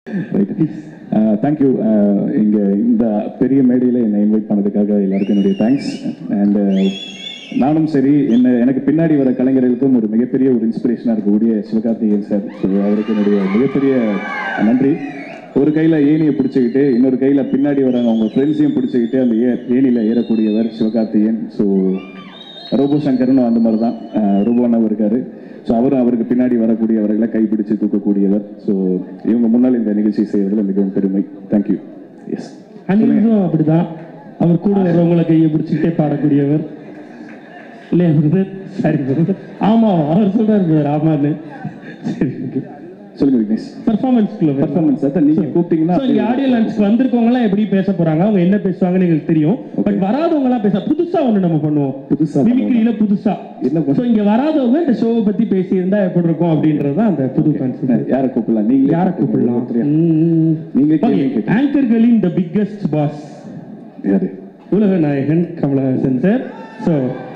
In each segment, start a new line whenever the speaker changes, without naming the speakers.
Thank you இங்கே இந்த பெரிய மேடையில் என்னை இன்வைட் பண்ணதுக்காக எல்லாருக்கும் என்னுடைய தேங்க்ஸ் அண்ட் நானும் சரி என்ன எனக்கு பின்னாடி வர கலைஞர்களுக்கும் ஒரு மிகப்பெரிய ஒரு இன்ஸ்பிரேஷனாக இருக்கக்கூடிய சிவகார்த்திகேயன் சார் ஸோ அவருக்கு என்னுடைய மிகப்பெரிய நன்றி ஒரு கையில் ஏணியை பிடிச்சிக்கிட்டு இன்னொரு கையில் பின்னாடி வராங்க அவங்க ஃப்ரெண்ட்ஸையும் பிடிச்சிக்கிட்டு அந்த ஏ ஏணியில் ஏறக்கூடியவர் சிவகார்த்திகேயன் ஸோ ரோபோ சங்கர்னு அந்த மாதிரி தான் ரோபோ அண்ணா இருக்காரு ஸோ அவரும் அவருக்கு பின்னாடி வரக்கூடியவர்களை கைப்பிடிச்சு தூக்கக்கூடியவர் ஸோ இவங்க முன்னால் இந்த நிகழ்ச்சி செய்வதில் மிகவும் பெருமை தேங்க்யூ எஸ்
அனிலும் அப்படிதான் அவர் கூட வரவங்களை கையை பிடிச்சிக்கிட்டே பாடக்கூடியவர் இல்லையா பிரதர் சரி பிரதர் ஆமா அவர் சொல்றாரு பிரதர் ஆமான்னு சரி ஓகே
சொல்லுங்க விக்னேஷ்
பர்ஃபார்மன்ஸ்க்குள்ள
பர்ஃபார்மன்ஸ் அதான் நீங்க கூப்பிட்டீங்கன்னா
ஸோ இங்க ஆடியோ லான்ச்க்கு வந்திருக்கவங்க எல்லாம் எப்படி பேச போறாங்க அவங்க என்ன பேசுவாங்கன்னு எங்களுக்கு தெரியும் பட் வராதவங்க எல்லாம் பேச புதுசா ஒண்ணு நம்ம பண்ணுவோம்
புதுசா
மிமிக்ரியில புதுசா
என்ன
ஸோ இங்க வராதவங்க இந்த ஷோவை பத்தி பேசியிருந்தா எப்படி இருக்கும் அப்படின்றது தான் அந்த புது கான்செப்ட்
யாரை கூப்பிடலாம் நீங்க
யாரை கூப்பிடலாம்
நீங்களே கேள்வி கேட்டீங்க.
ஆங்கர்களின் த பிக்கஸ்ட் பாஸ்
யாரு
உலக நாயகன் கமலஹாசன் சார் ஸோ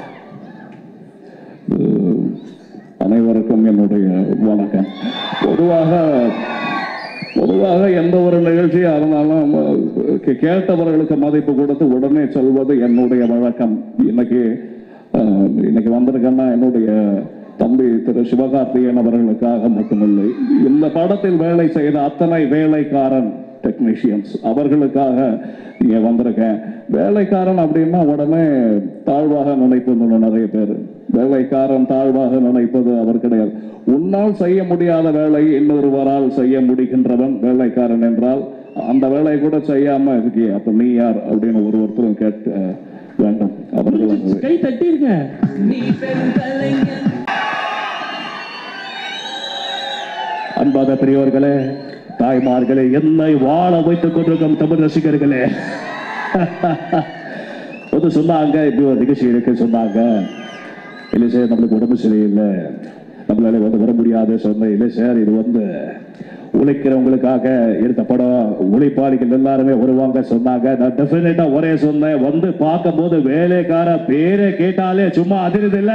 அஹ், அனைவருக்கும் என்னுடைய வணக்கம் பொதுவாக பொதுவாக எந்த ஒரு நிகழ்ச்சியாக இருந்தாலும் அஹ், கே- கேட்டவர்களுக்கு மதிப்பு கொடுத்து உடனே சொல்வது என்னுடைய வழக்கம் இன்னைக்கு அஹ், இன்னைக்கு வந்திருக்கேன்னா என்னுடைய தம்பி திரு சிவகார்த்திகேயன் அவர்களுக்காக மட்டுமில்லை இந்த படத்தில் வேலை செய்த அத்தனை வேலைக்காரன் டெக்னீஷியன்ஸ் அவர்களுக்காக இங்கே வந்திருக்கேன் வேலைக்காரன் அப்படின்னா உடனே தாழ்வாக நினைப்பது நிறைய பேர் வேலைக்காரன் தாழ்வாக நினைப்பது அவர் கிடையாது உன்னால் செய்ய முடியாத வேலை இன்னொருவரால் செய்ய முடிகின்றவன் வேலைக்காரன் என்றால் அந்த வேலையை கூட செய்யாம இருக்கே அப்ப நீ யார் அப்படின்னு ஒரு ஒருத்தரும் கேட்க வேண்டும் அவர்கள் வந்து
கை தட்டிருங்க
அன்பாத பெரியவர்களே தாய்மார்களே என்னை வாழ வைத்துக் கொண்டிருக்கும் தமிழ் ரசிகர்களே வந்து சொன்னாங்க இப்படி ஒரு நிகழ்ச்சி இருக்கு சொன்னாங்க இல்லை சார் நம்மளுக்கு உடம்பு சரியில்லை நம்மளால வந்து வர முடியாது சொன்னேன் இல்லை சார் இது வந்து உழைக்கிறவங்களுக்காக எடுத்த படம் உழைப்பாளிகள் எல்லாருமே வருவாங்க சொன்னாங்க நான் டெஃபினட்டா ஒரே சொன்னேன் வந்து பார்க்கும்போது வேலைக்கார பேரை கேட்டாலே சும்மா அதிருது இல்ல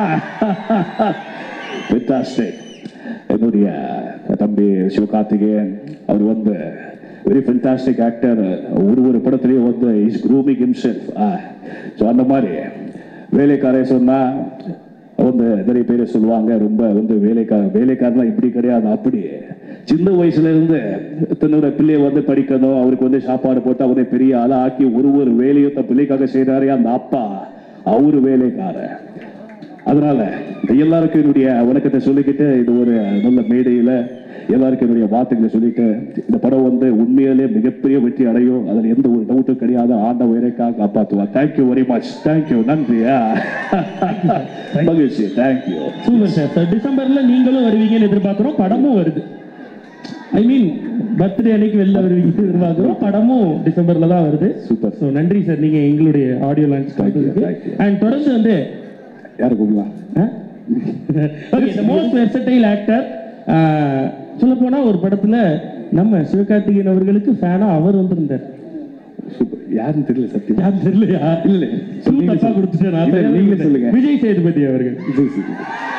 ஃபென்டாஸ்டிக் என்னுடைய தம்பி சிவகார்த்திகேயன் அவர் வந்து வெரி ஃபென்டாஸ்டிக் ஆக்டர் ஒரு ஒரு படத்துலயும் வந்து இஸ் க்ரூமிங் ஹிம்செல்ஃப் ஸோ அந்த மாதிரி வேலைக்காரன் சொன்னா வந்து நிறைய பேர் சொல்லுவாங்க ரொம்ப வந்து வேலைக்கார வேலைக்காரலாம் இப்படி கிடையாது அப்படி சின்ன வயசுல இருந்து தன்னோட பிள்ளைய வந்து படிக்கணும் அவருக்கு வந்து சாப்பாடு போட்டு அவரை பெரிய ஆளா ஆக்கி ஒரு ஒரு வேலையும் தன் பிள்ளைக்காக செய்றாரு அந்த அப்பா அவரு வேலைக்காரன் அதனால எல்லாருக்கும் என்னுடைய வணக்கத்தை சொல்லிக்கிட்டு இது ஒரு நல்ல மேடையில எல்லாருக்கும் என்னுடைய வார்த்தைகளை சொல்லிட்டு இந்த படம் வந்து உண்மையிலே மிகப்பெரிய வெற்றி அடையும் அதுல எந்த ஒரு டவுட்டும் கிடையாது ஆண்ட உயரைக்காக காப்பாற்றுவா தேங்க்யூ வெரி மச் தேங்க்யூ நன்றியா மகிழ்ச்சி தேங்க்யூ
சூப்பர் சார் சார் டிசம்பர்ல நீங்களும் வருவீங்கன்னு எதிர்பார்க்கிறோம் படமும் வருது ஐ மீன் பர்த்டே அன்னைக்கு வெளில வருவீங்கன்னு எதிர்பார்க்கிறோம் படமும் டிசம்பர்ல தான் வருது
Super.
ஸோ நன்றி சார் நீங்க எங்களுடைய audio launch
Thank you, thank you.
And தொடர்ந்து வந்து
யாரு கூப்பிடலாம்
ஓகே இந்த மோஸ்ட் வெர்சடைல் ஆக்டர் சொல்ல போனா ஒரு படத்துல நம்ம சிவகார்த்திகேயன் அவர்களுக்கு ஃபேனா அவர் வந்திருந்தார்
சூப்பர் யாருன்னு தெரியல சத்தியம்
யார் தெரியலையா
இல்ல
Clue தப்பா கொடுத்துட்டேன் நான்.
இல்ல, நீங்களே சொல்லுங்க
விஜய் சேதுபதி அவர்கள்
இது சரி.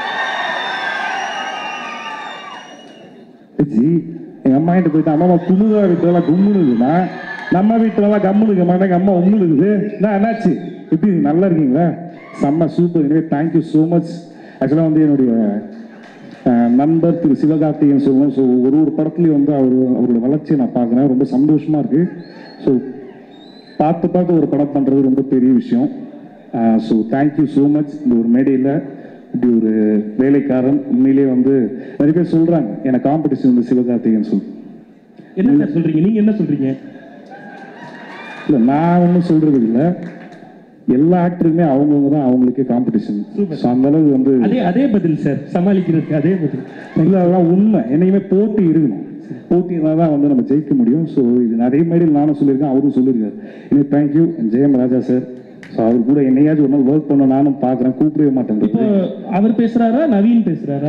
ஜி எங்க அம்மா கிட்ட போயிட்டு அம்மா குழுதா வீட்டுல கும்முனுதுன்னா நம்ம வீட்டுலலாம் கம்முனு இருக்க மாட்டேன் எங்க அம்மா உம்முனுக்குது நான் என்னாச்சு எப்படி நல்லா இருக்கீங்களா செம்ம சூப்பர் எனவே தேங்க்யூ ஸோ மச் ஆக்சுவலாக வந்து என்னுடைய அஹ், நண்பர் திரு சிவகார்த்திகேயன் சொல்லுவோம் ஸோ ஒரு ஒரு படத்துலையும் வந்து அவர் அவரோட வளர்ச்சியை நான் பார்க்குறேன் ரொம்ப சந்தோஷமா இருக்கு ஸோ பார்த்து பார்த்து ஒரு படம் பண்ணுறது ரொம்ப பெரிய விஷயம் ஸோ தேங்க்யூ ஸோ மச் இந்த ஒரு மேடையில் இப்படி ஒரு வேலைக்காரன் உண்மையிலேயே வந்து நிறைய பேர் சொல்கிறாங்க எனக்கு காம்படிஷன் வந்து சிவகார்த்திகேயன் சொல்
என்ன சார் சொல்றீங்க நீங்க என்ன சொல்றீங்க
இல்லை நான் ஒன்றும் சொல்கிறது இல்லை எல்லா ஆக்டருமே அவங்கவுங்க தான் அவங்களுக்கே காம்படிஷன் ஸோ அந்த அளவு வந்து
அதே அதே பதில் சார் சமாளிக்கிறதுக்கு அதே பதில்
இல்லை அதெல்லாம் உண்மை என்னையுமே போட்டி இருக்கணும் போட்டி இருந்தால் தான் வந்து நம்ம ஜெயிக்க முடியும் ஸோ இது நிறைய மேடையில் நானும் சொல்லியிருக்கேன் அவரும் சொல்லியிருக்காரு இன்னும் thank you Jayam Raja sir so அவர் கூட என்னையாச்சும் ஒரு நாள் ஒர்க் பண்ண நானும் பார்க்குறேன் கூப்பிடவே மாட்டேன்
இப்போ அவர் பேசுறாரா நவீன் பேசுறாரா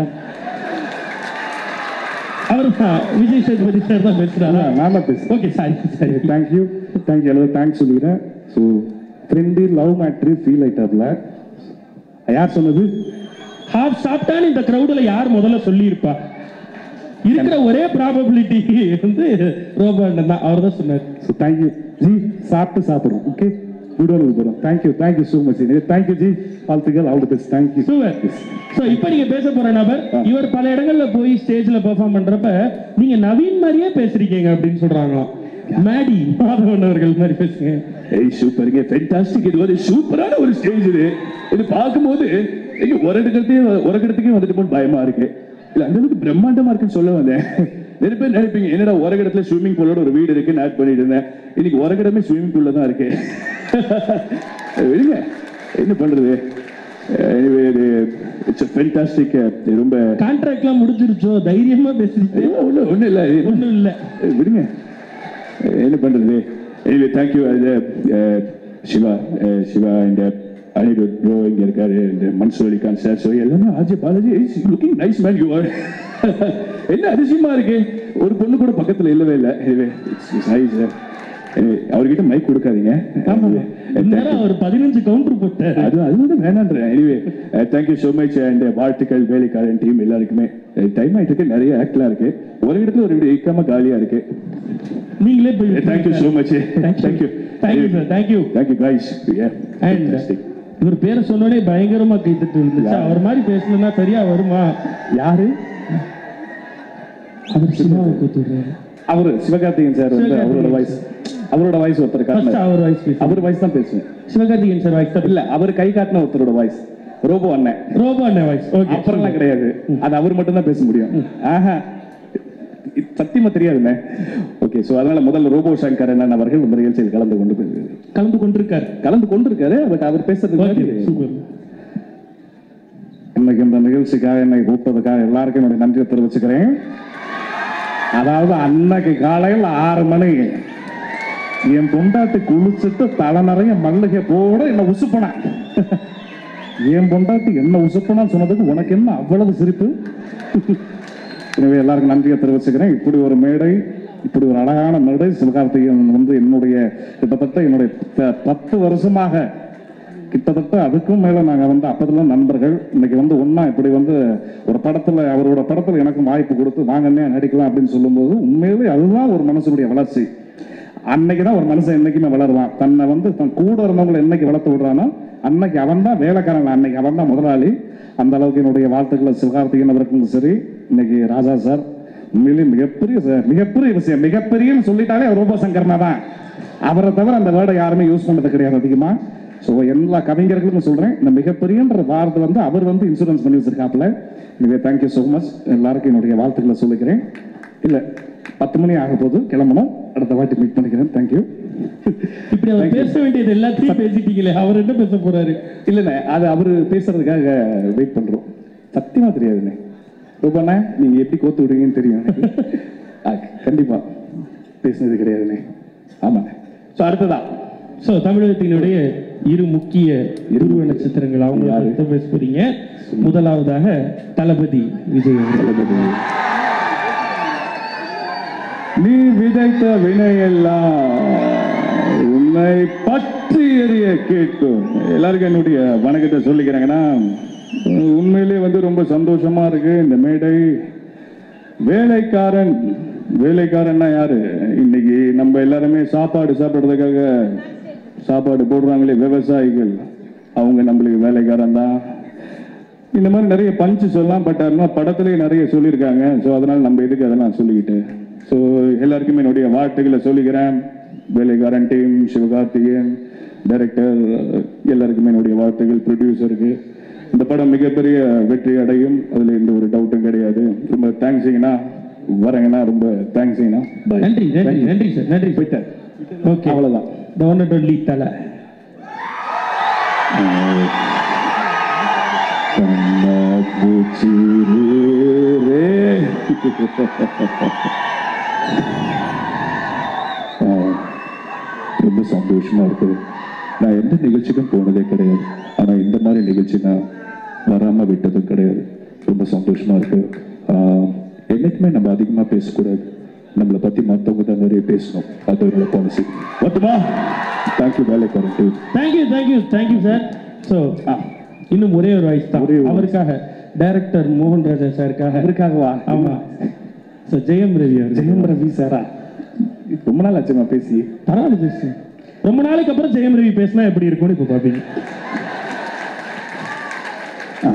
அவர் தான் விஜய் சேதுபதி சார் தான் பேசுறாரா
நான் தான் பேசுகிறேன்
okay sorry sorry
thank you thank you எல்லாரும் தேங்க்ஸ் சொல்லிக்கிறேன் so friend love matter feel ஆயிட்டாப்ல யார் சொன்னது
ஹாஃப் சாப்பிட்டான்னு இந்த கிரௌடில் யார் முதல்ல சொல்லியிருப்பா இருக்கிற ஒரே ப்ராபபிலிட்டி வந்து ரோபோ அண்ணன் தான் அவர் தான் சொன்னார்
ஸோ தேங்க்யூ ஜி சாப்பிட்டு சாப்பிடுறோம் ஓகே வீடியோவில் போகிறோம் thank you thank you so much thank you ji வாழ்த்துக்கள் all the best thank you
super so இப்போ நீங்க பேச போற நபர் இவர் பல இடங்கள்ல போய் ஸ்டேஜ்ல பெர்ஃபார்ம் பண்றப்ப நீங்க நவீன் மாதிரியே பேசுறீங்க அப்படின்னு சொல்றாங்களாம் மேடி மாதவன் அவர்கள் மாதிரி பேசுங்க
ஏய் சூப்பருங்க ஃபென்டாஸ்டிக் இது ஒரு சூப்பரான ஒரு ஸ்டேஜ் இது இது பார்க்கும்போது இங்க ஒரு இடத்துக்கே ஒரு இடத்துக்கே வந்துட்டு போன பயமா இருக்கு இல்ல அந்த அளவுக்கு பிரம்மாண்டமா இருக்குன்னு சொல்ல வந்தேன் நிறைய பேர் நினைப்பீங்க என்னடா ஒரு இடத்துல ஸ்விம்மிங் பூலோட ஒரு வீடு இருக்குன்னு ஆட் பண்ணிட்டு இருந்தேன் இன்னைக்கு ஒரு இடமே ஸ்விம்மிங் பூல்ல தான் இருக்கு விடுங்க என்ன பண்றது எனிவே இது இட்ஸ் ஃபென்டாஸ்டிக் ரொம்ப
கான்ட்ராக்ட்லாம் முடிஞ்சிருச்சோ தைரியமா பேசுறீங்க
ஒன்றும் ஒன்றும் இல்லை
ஒண்ணும் இல்ல
ஏய், விடுங்க ஏய், என்ன பண்றது எனிவே தேங்க்யூ அது சிவா அஹ், சிவா இந்த அனிருத் ப்ரோ இங்க இருக்காரு இந்த மன்சூர் அலிகான் சார் ஸோ எல்லாமே ஆஜி Balaji looking nice man you are என்ன அதிசயமா இருக்கு ஒரு பொண்ணு கூட பக்கத்துல இல்லவே இல்லை எனிவே இட்ஸ் நைஸ் அவர்கிட்ட மைக் கொடுக்காதீங்க
ஆமா
Anyway, thank you.
நேரம் ஒரு பதினஞ்சு கவுண்டர் போட்டாரு
அது அது வந்து வேணான்றேன் anyway thank you so much and வாழ்த்துக்கள் வேலைக்காரன் டீம் எல்லாருக்குமே டைம் ஆயிட்டு இருக்கு நிறைய ஆக்ட்லாம் இருக்கு ஒரு இடத்துல ஒரு வீடு இக்காம காலியா இருக்கு
நீங்களே போய்
thank you so much thank you
thank you sir thank you
thank you guys
and இவர் பேரை சொன்னோடனே பயங்கரமா கைத்தட்டு இருந்துச்சு அவர் மாதிரி பேசணும்னா சரியா வருமா
யாரு
அவர் சினிமாவை கூத்துடுறாரு
அவரு சிவகார்த்திகேயன் சார் வந்து
சிவகார்த்திகேயன்
அவரோட வாய்ஸ் அவரோட வாய்ஸ் ஒருத்தர்
ஃபர்ஸ்ட்
காட்டினார்
அவர் வாய்ஸ் பேசு
அவர் வாய்ஸ் தான் பேசுவேன்
சிவகார்த்திகேயன் சார் வாய்ஸ் தான்
இல்ல அவர் கை காட்டின ஒருத்தரோட வாய்ஸ் ரோபோ அண்ணன்
ரோபோ அண்ணன் வாய்ஸ் ஓகே
அப்புறம்லாம் கிடையாது அது அவர் மட்டும் தான் பேச முடியும் ஆஹா இது சத்தியமா தெரியாதுண்ணே ஓகே சோ அதனால முதல்ல ரோபோ சங்கர் அண்ணன் அவர்கள் இந்த நிகழ்ச்சியில் கலந்து கொண்டு போய்-
கலந்து கொண்டிருக்காரு
கலந்து கொண்டிருக்காரு பட் அவர் பேசுறதுக்கு
ஓகே
முன்னாடி
சூப்பர்
இன்னைக்கு இந்த நிகழ்ச்சிக்காக என்னை கூப்பிட்டதுக்காக எல்லாருக்கும் என்னுடைய நன்றியை தெரிவிச்சுக்கிறேன் அதாவது அன்னைக்கு காலையில் ஆறு மணி என் பொண்டாட்டி குளிச்சுட்டு தலை நிறைய மல்லிகை போட என்ன உசுப்பனா என் பொண்டாட்டி என்ன உசுப்பனான்னு சொன்னதுக்கு உனக்கு என்ன அவ்வளவு சிரிப்பு எனவே எல்லாருக்கும் நன்றியை தெரிவிச்சுக்கிறேன் இப்படி ஒரு மேடை இப்படி ஒரு அழகான மேடை சிவகார்த்திகேயன் வந்து என்னுடைய கிட்டத்தட்ட என்னுடைய ப- பத்து வருஷமாக கிட்டத்தட்ட அதுக்கும் மேல நாங்க வந்து அப்பத்துல நண்பர்கள் இன்னைக்கு வந்து ஒண்ணா இப்படி வந்து ஒரு படத்துல அவரோட படத்துல எனக்கும் வாய்ப்பு கொடுத்து வாங்கன்னே நடிக்கலாம் அப்படின்னு சொல்லும்போது உண்மையிலே அதுதான் ஒரு மனசுடைய வளர்ச்சி அன்னைக்கு தான் ஒரு மனுஷன் என்னைக்குமே வளருவான் தன்னை வந்து தன் கூட இருந்தவங்களை என்னைக்கு வளர்த்து விடுறானோ அன்னைக்கு அவன் தான் வேலைக்காரன் அன்னைக்கு அவன் தான் முதலாளி அந்த அளவுக்கு என்னுடைய வாழ்த்துக்களை சிவகார்த்திகேயன் அவருக்கும் சரி இன்னைக்கு ராஜா சார் உண்மையிலேயே மிகப்பெரிய ச- மிகப்பெரிய விஷயம் மிகப்பெரியன்னு சொல்லிட்டாலே அவர் ரூபா சங்கர்னா தான் அவரை தவிர அந்த வேர்டை யாருமே யூஸ் பண்ணது கிடையாது அதிகமா ஸோ எல்லா கவிஞர்களுக்கும் சொல்றேன் இந்த மிகப்பெரியன்ற வார்த்தை வந்து அவர் வந்து இன்சூரன்ஸ் பண்ணி வச்சிருக்காப்புல எனவே தேங்க்யூ ஸோ மச் எல்லாருக்கும் என்னுடைய வாழ்த்துக்களை சொல்லிக்கிறேன் இல்ல பத்து மணி ஆக போது கிளம்பணும் அடுத்த வாட்டி மீட் பண்ணிக்கிறேன் தேங்க்யூ
இப்படி அவர் பேச வேண்டியது எல்லாத்தையும் பேசிட்டீங்களே அவர் என்ன பேச போறாரு
இல்லைண்ணே அது அவர் பேசுறதுக்காக வெயிட் பண்றோம் சத்தியமா தெரியாதுண்ணே ரூபாண்ணே நீங்க எப்படி கோத்து விடுவீங்கன்னு தெரியும் எனக்கு. ஆ, கண்டிப்பா பேசுனது கிடையாதுண்ணே ஆமாண்ணே ஸோ அடுத்ததா
சோ தமிழகத்தினுடைய இரு முக்கிய இருவ நட்சத்திரங்கள் அவங்க
யாரு?
பத்தி பேச போறீங்க முதலாவதாக தளபதி விஜய் அவர்கள்
நீ விதைத்த வினையெல்லாம் உன்னை பற்றி எறிய கேட்கும் எல்லாருக்கும் என்னுடைய வணக்கத்தை சொல்லிக்கிறேங்கன்னா உண்மையிலே வந்து ரொம்ப சந்தோஷமா இருக்கு இந்த மேடை வேலைக்காரன் வேலைக்காரன்னா யாரு இன்னைக்கு நம்ம எல்லாருமே சாப்பாடு சாப்பிடுறதுக்காக சாப்பாடு போடுறாங்களே விவசாயிகள் அவங்க நம்மளுக்கு வேலைக்காரன் தான் இந்த மாதிரி நிறைய பஞ்சு சொல்லலாம் பட் அதெல்லாம் படத்துலயே நிறைய சொல்லியிருக்காங்க ஸோ அதனால நம்ம எதுக்கு அதெல்லாம் சொல்லிக்கிட்டு ஸோ எல்லாருக்குமே என்னுடைய வாழ்த்துக்களை சொல்லிக்கிறேன் வேலைக்காரன் டீம் சிவகார்த்திகேயன் டைரக்டர் எல்லாருக்குமே என்னுடைய வாழ்த்துக்கள் ப்ரொடியூசருக்கு இந்த படம் மிகப்பெரிய வெற்றி அடையும் அதில் எந்த ஒரு டவுட்டும் கிடையாது ரொம்ப தேங்க்ஸுங்கண்ணா வரேங்கண்ணா ரொம்ப தேங்க்ஸுங்கண்ணா Bye.
நன்றி நன்றி நன்றி சார் நன்றி
போயிட்டேன்
ஓகே
அவ்வளவுதான்
the one and only தலை
கண்ணாப்பூச்சி ரே. ஆ, ரொம்ப சந்தோஷமா இருக்கு நான் எந்த நிகழ்ச்சிக்கும் போனதே கிடையாது ஆனா இந்த மாதிரி நிகழ்ச்சி நான் வராம விட்டதும் கிடையாது ரொம்ப சந்தோஷமா இருக்கு ஆ, என்னைக்குமே நம்ம அதிகமா பேசக்கூடாது நம்மளை பத்தி மத்தவங்க தான் நிறைய பேசணும் அது என்னோட பாலிசி மொத்தமா thank you Velaikkaran team
thank you thank you thank you sir so இன்னும் ஒரே ஒரு வாய்ஸ் தான்
ஒரே ஒரு
அவருக்காக டைரக்டர் மோகன் ராஜா சாருக்காக
அவருக்காகவா
ஆமா ஸோ ஜெயம் ரவி அவர்
ஜெயம் ரவி சாரா ரொம்ப நாள் ஆச்சுமா பேசி
பரவாயில்ல பேசு ரொம்ப நாளைக்கு அப்புறம் ஜெயம் ரவி பேசினா எப்படி இருக்கும்னு இப்போ பார்ப்பீங்க
ஆ.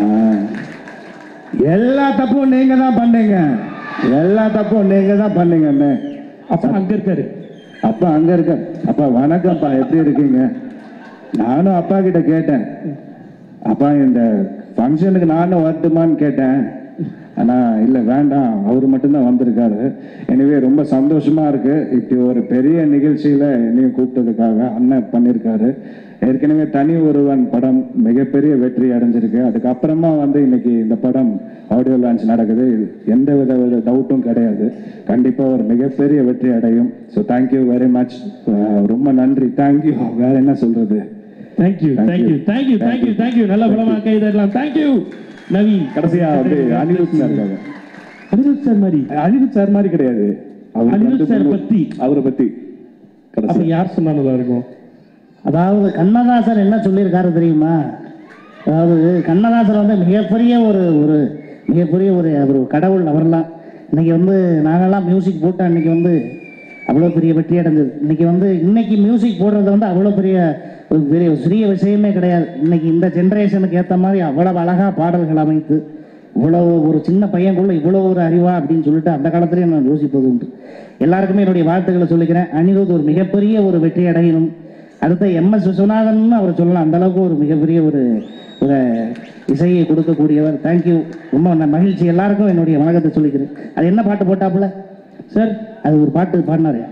எல்லா தப்பும் நீங்க தான் பண்ணீங்க எல்லா தப்பும் நீங்க தான் பண்ணீங்கன்னு
அப்போ அங்க இருக்காரு
அப்பா அங்க இருக்க அப்பா வணக்கம்ப்பா எப்படி இருக்கீங்க நானும் அப்பா கிட்ட கேட்டேன் அப்பா இந்த ஃபங்க்ஷனுக்கு நானும் வரட்டுமான்னு கேட்டேன் ஆனா இல்ல வேண்டாம் அவர் மட்டும்தான் வந்திருக்காரு எனவே ரொம்ப சந்தோஷமா இருக்கு இப்படி ஒரு பெரிய நிகழ்ச்சியில என்னையும் கூப்பிட்டதுக்காக அண்ணன் பண்ணியிருக்காரு ஏற்கனவே தனி ஒருவன் படம் மிகப்பெரிய வெற்றி அடைஞ்சிருக்கு அதுக்கப்புறமா வந்து இன்னைக்கு இந்த படம் ஆடியோ லான்ச் நடக்குது எந்த வித வித டவுட்டும் கிடையாது கண்டிப்பா ஒரு மிகப்பெரிய வெற்றி அடையும் ஸோ தேங்க்யூ வெரி மச் ரொம்ப நன்றி தேங்க்யூ வேற என்ன சொல்றது
thank you thank you thank you thank you thank you நல்ல பலமா கை தரலாம் தேங்க்யூ நவீன்
கடைசியா வந்து அனிருத் சார் இருக்காங்க
அனிருத் சார் மாதிரி
அனிருத் சார் மாதிரி கிடையாது அவர்
அனிருத்
வந்து
சார்
முழு-
பத்தி.
அவரை பத்தி
அப்ப
கடைசி
யார் சொன்னா நல்லா இருக்கும்
அதாவது கண்ணதாசன் என்ன சொல்லியிருக்காரு தெரியுமா அதாவது கண்ணதாசன் வந்து மிகப்பெரிய ஒரு ஒரு மிகப்பெரிய ஒரு ஒரு கடவுள் அவர்லாம் இன்னைக்கு வந்து நாங்கெல்லாம் மியூசிக் போட்டு அன்னைக்கு வந்து அவ்வளோ பெரிய வெற்றி அடைஞ்சது இன்னைக்கு வந்து இன்னைக்கு மியூசிக் போடுறது வந்து அவ்வளோ பெரிய ஒரு பெரிய ஒரு சிறிய விஷயமே கிடையாது இன்னைக்கு இந்த ஜென்ரேஷனுக்கு ஏற்ற மாதிரி அவ்வளவு அழகா பாடல்கள் அமைத்து இவ்வளவு ஒரு சின்ன பையன்குள்ள இவ்வளவு ஒரு அறிவா அப்படின்னு சொல்லிட்டு அந்த காலத்திலேயே நான் யோசிப்பது உண்டு எல்லாருக்குமே என்னுடைய வாழ்த்துக்களை சொல்லிக்கிறேன் அனிருத் ஒரு மிகப்பெரிய ஒரு வெற்றி அடையணும் அடுத்த எம் எஸ் விஸ்வநாதன் அவர் சொல்லலாம் அந்த அளவுக்கு ஒரு மிகப்பெரிய ஒரு ஒரு இசையை கொடுக்கக்கூடியவர் தேங்க்யூ ரொம்ப ந- மகிழ்ச்சி எல்லாருக்கும் என்னுடைய வணக்கத்தை சொல்லிக்கிறேன் அது என்ன பாட்டு போட்டாப்புல சார் அது ஒரு பாட்டு பாடினாரு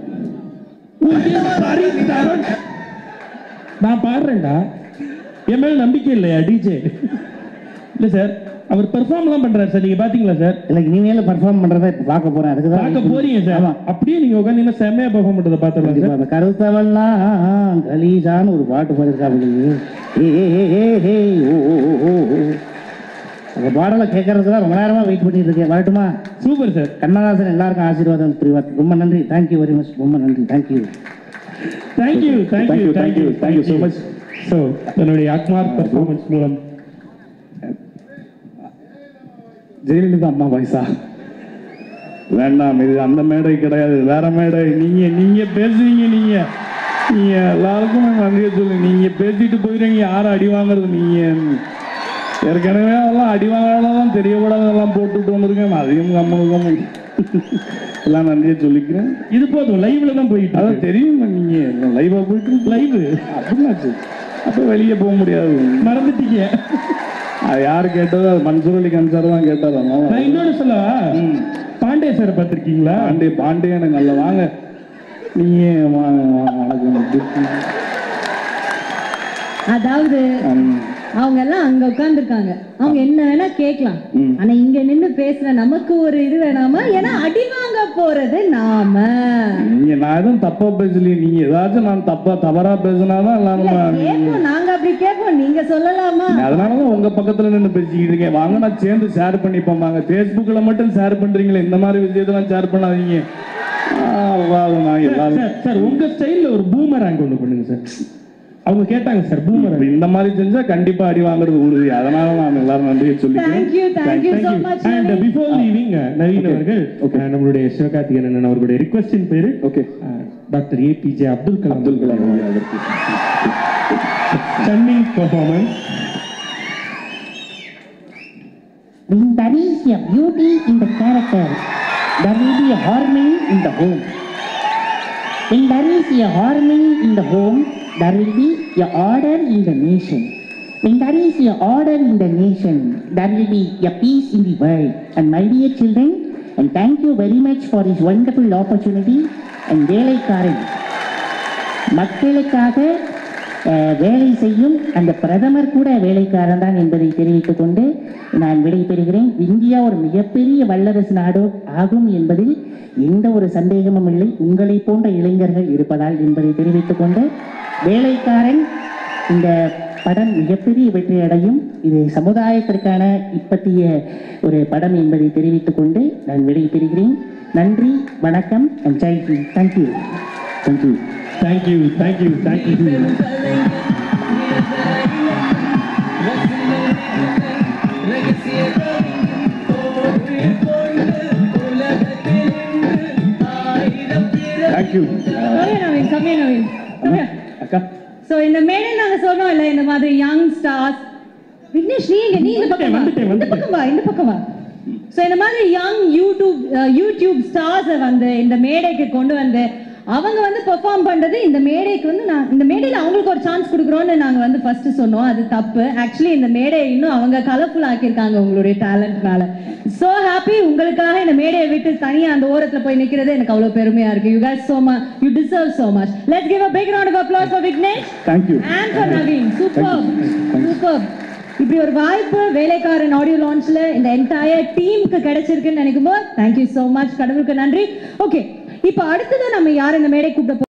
நான் பாடுறேன்டா என் மேல நம்பிக்கை இல்லையா டிஜே இல்ல சார் அவர் பெர்ஃபார்ம்லாம் பண்றாரு சார் நீங்க பாத்தீங்களா சார்
இல்லை இனிமேல் பர்ஃபார்ம் பண்றதை இப்ப பார்க்க போறேன் அதுக்கு தான்
பார்க்க போறீங்க சார்
ஆமா.
அப்படியே நீங்க உட்காந்து செம்மையா பெர்ஃபார்ம் பண்றதை பாத்துடலாம்
கண்டிப்பா.
சார்
அந்த கருத்தவெல்லாம் கலீசான்னு ஒரு பாட்டு பாடிருக்காங்க ஏ ஏ ஏ ஏ ஏ ஓ ஓ ஓ ஓ ஓ. அந்த பாடலை கேட்கறதுக்கு தான் ரொம்ப நேரமா வெயிட் பண்ணிட்டு இருக்கேன் வரட்டுமா
சூப்பர் சார்
கண்ணதாசன் எல்லாருக்கும் ஆசீர்வாதம் புரிவார் ரொம்ப நன்றி தேங்க்யூ வெரி மச் ரொம்ப நன்றி thank you
thank you thank you
Thank you, thank you, thank you so much.
So தன்னுடைய ஆக்மார் பெர்ஃபார்மன்ஸ் மூலம்
ஜெயலலிதா அம்மா வயசா வேண்டாம் இது அந்த மேடை கிடையாது வேற மேடை
நீங்க நீங்க பேசுறீங்க நீங்க நீங்க எல்லாருக்கும் நான் நன்றியை சொல்லு நீங்க பேசிட்டு போயிடுறீங்க யாரும் அடி வாங்குறது நீங்க ஏற்கனவே அதெல்லாம் அடி வாங்காதான் தெரியப்படாதெல்லாம் போட்டுட்டு வந்திருக்கேன் நான் அதையும் கம்மலுக்கும் எல்லாம் நன்றியை சொல்லிக்கிறேன் இது போதும் லைவ்ல தான் போயிட்டு அதான் தெரியும் நீங்க லைவா போயிட்டு லைவ் அப்படின்னாச்சு அப்ப வெளியே போக முடியாது மறந்துட்டீங்க அது யாரு கேட்டதோ அது மன்சூர் அலி கான் சார் தான் கேட்டார் நான் இன்னொன்னு சொல்லவா பாண்டே சார் பார்த்திருக்கீங்களா பாண்டே பாண்டே எனக்கு நல்ல வாங்க நீங்க வாங்க வாங்க வணக்கம்
அதாவது அவங்க எல்லாம் அங்க உட்கார்ந்துருக்காங்க அவங்க என்ன வேணா கேட்கலாம் ஆனா இங்க நின்னு பேசுற நமக்கு ஒரு இது வேணாமா ஏன்னா அடி வாங்க போறது நாம
நீங்க நான் எதுவும் தப்பா பேசலையே நீங்க ஏதாச்சும் நான் தப்பா தவறா பேசினாதான்
இல்ல,
எல்லாரும்
கேட்போம் நாங்க அப்படி கேட்போம் நீங்க சொல்லலாமா
அதனாலதான் உங்க பக்கத்துல நின்று பேசிக்கிட்டு இருக்கேன் வாங்க நான் சேர்ந்து ஷேர் பண்ணிப்போம் வாங்க ஃபேஸ்புக்ல மட்டும் ஷேர் பண்றீங்களே இந்த மாதிரி விஷயத்தெல்லாம் ஷேர் பண்ணாதீங்க நான் எல்லாரும் சார் உங்க ஸ்டைல்ல ஒரு பூமராங் ஒன்று பண்ணுங்க சார் அவங்க கேட்டாங்க சார் பூமராங் இந்த மாதிரி செஞ்சா கண்டிப்பா அடி வாங்குறது உறுதி அதனால நான் எல்லாரும் நன்றியை
Thank you, thank you so much,
and
Naveen.
Before leaving Naveen அவர்கள் அஹ், நம்மளுடைய சிவகார்த்திகேயன் அண்ணன் அவர்களுடைய ரிக்வஸ்டின் பேரு
okay
doctor APJ Abdul Kalam
Abdul Kalam அதற்கு
stunning performance
When there is a beauty in the character, there will be a harmony in the home. When there is a harmony in the home, there will be a order in the nation. When there is a order in the nation, there will be a peace in the world. And my dear children, and thank you very much for this wonderful opportunity. And வேலைக்காரன் மக்களுக்காக அஹ், வேலை செய்யும் அந்த பிரதமர் கூட வேலைக்காரன் தான் என்பதை தெரிவித்துக் கொண்டு நான் விடைபெறுகிறேன் இந்தியா ஒரு மிகப்பெரிய வல்லரசு நாடு ஆகும் என்பதில் எந்த ஒரு சந்தேகமும் இல்லை உங்களை போன்ற இளைஞர்கள் இருப்பதால் என்பதை தெரிவித்துக் கொண்டு வேலைக்காரன் இந்த படம் மிகப்பெரிய வெற்றி அடையும் இது சமுதாயத்திற்கான இப்பத்திய ஒரு படம் என்பதை தெரிவித்துக் கொண்டு நான் விடைபெறுகிறேன் நன்றி வணக்கம் and Jai thank you thank you
thank you thank you thank you
ரகசிய உலகத்தில்
thank you
Come here, Naveen. Come here, Naveen. Come here.
அக்கா
So, இந்த மேடையில் நாங்க சொன்னோம் இல்ல இந்த மாதிரி யங் ஸ்டார்ஸ் விக்னேஷ் நீங்க நீ இந்த பக்கம் வா.
வந்துட்டேன்,
இந்த
வந்துட்டேன்.
பக்கம் வா இந்த பக்கம் வா ஸோ இந்த மாதிரி யங் யூடியூப் யூடியூப் ஸ்டார்ஸை வந்து இந்த மேடைக்கு கொண்டு வந்து அவங்க வந்து பெர்ஃபார்ம் பண்றது இந்த மேடைக்கு வந்து நான் இந்த மேடையில் அவங்களுக்கு ஒரு சான்ஸ் கொடுக்குறோம்னு நாங்க வந்து ஃபர்ஸ்ட் சொன்னோம் அது தப்பு ஆக்சுவலி இந்த மேடையை இன்னும் அவங்க கலர்ஃபுல் ஆக்கியிருக்காங்க உங்களுடைய டேலண்ட்னால சோ ஹாப்பி உங்களுக்காக இந்த மேடையை விட்டு தனியா அந்த ஓரத்துல போய் நிக்கிறது எனக்கு அவ்வளவு பெருமையா இருக்கு you guys so much you deserve so much let's give a big round of applause for Vignesh
thank you
and for Naveen super super இப்படி ஒரு வாய்ப்பு வேலைக்காரன் ஆடியோ லான்ச்ல இந்த என்டையர் டீமுக்கு கிடைச்சிருக்குன்னு நினைக்கும் போது தேங்க்யூ so much கடவுளுக்கு நன்றி ஓகே இப்போ அடுத்தது நம்ம யார் இந்த மேடை கூப்பிட